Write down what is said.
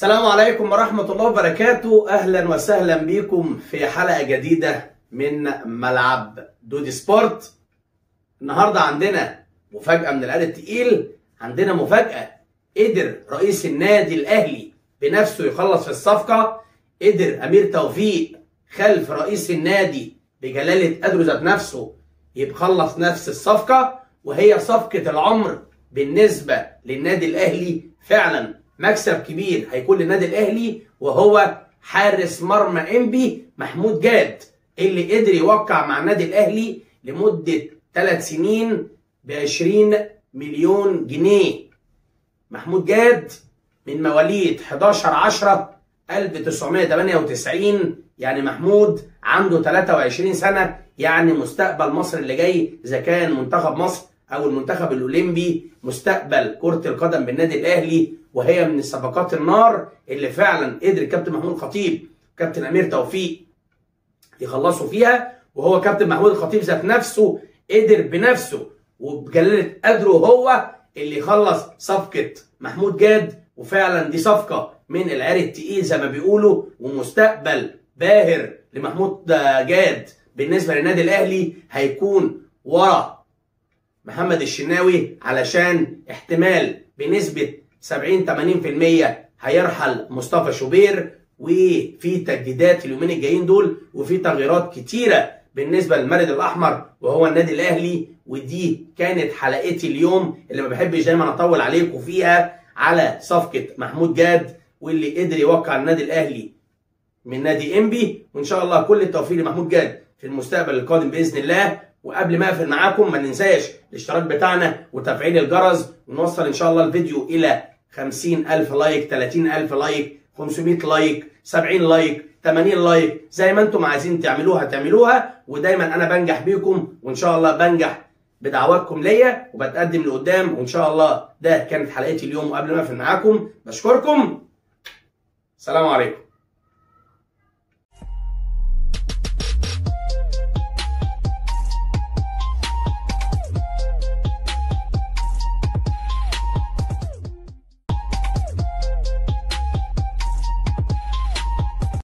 السلام عليكم ورحمة الله وبركاته أهلا وسهلا بكم في حلقة جديدة من ملعب دودي سبورت النهاردة عندنا مفاجأة من القلب التقيل عندنا مفاجأة قدر رئيس النادي الأهلي بنفسه يخلص في الصفقة قدر أمير توفيق خلف رئيس النادي بجلالة قدره ذات نفسه يخلص نفس الصفقة وهي صفقة العمر بالنسبة للنادي الأهلي فعلا مكسب كبير هيكون للنادي الاهلي وهو حارس مرمى انبي محمود جاد اللي قدر يوقع مع النادي الاهلي لمده ثلاث سنين ب 20 مليون جنيه محمود جاد من مواليد 11 10 1998 يعني محمود عنده 23 سنه يعني مستقبل مصر اللي جاي اذا كان منتخب مصر او المنتخب الاولمبي مستقبل كره القدم بالنادي الاهلي وهي من الصفقات النار اللي فعلا قدر الكابتن محمود الخطيب كابتن امير توفيق يخلصوا فيها وهو كابتن محمود الخطيب ذات نفسه قدر بنفسه وبجلاله قدره هو اللي يخلص صفقه محمود جاد وفعلا دي صفقه من العيار التقيل زي ما بيقولوا ومستقبل باهر لمحمود جاد بالنسبه للنادي الاهلي هيكون ورا محمد الشناوي علشان احتمال بنسبه 70 80% هيرحل مصطفى شوبير وفي تجديدات اليومين الجايين دول وفي تغييرات كتيره بالنسبه للمرد الاحمر وهو النادي الاهلي ودي كانت حلقتي اليوم اللي ما بحبش دايما اطول عليكم فيها على صفقه محمود جاد واللي قدر يوقع النادي الاهلي من نادي انبي وان شاء الله كل التوفيق لمحمود جاد في المستقبل القادم باذن الله وقبل ما اقفل معاكم ما ننساش الاشتراك بتاعنا وتفعيل الجرس ونوصل ان شاء الله الفيديو الى 50000 لايك 30000 لايك 500 لايك 70 لايك 80 لايك زي ما انتم عايزين تعملوها تعملوها ودايما انا بنجح بيكم وان شاء الله بنجح بدعواتكم ليا وبتقدم لقدام وان شاء الله ده كانت حلقتي اليوم وقبل ما اقفل معاكم بشكركم سلام عليكم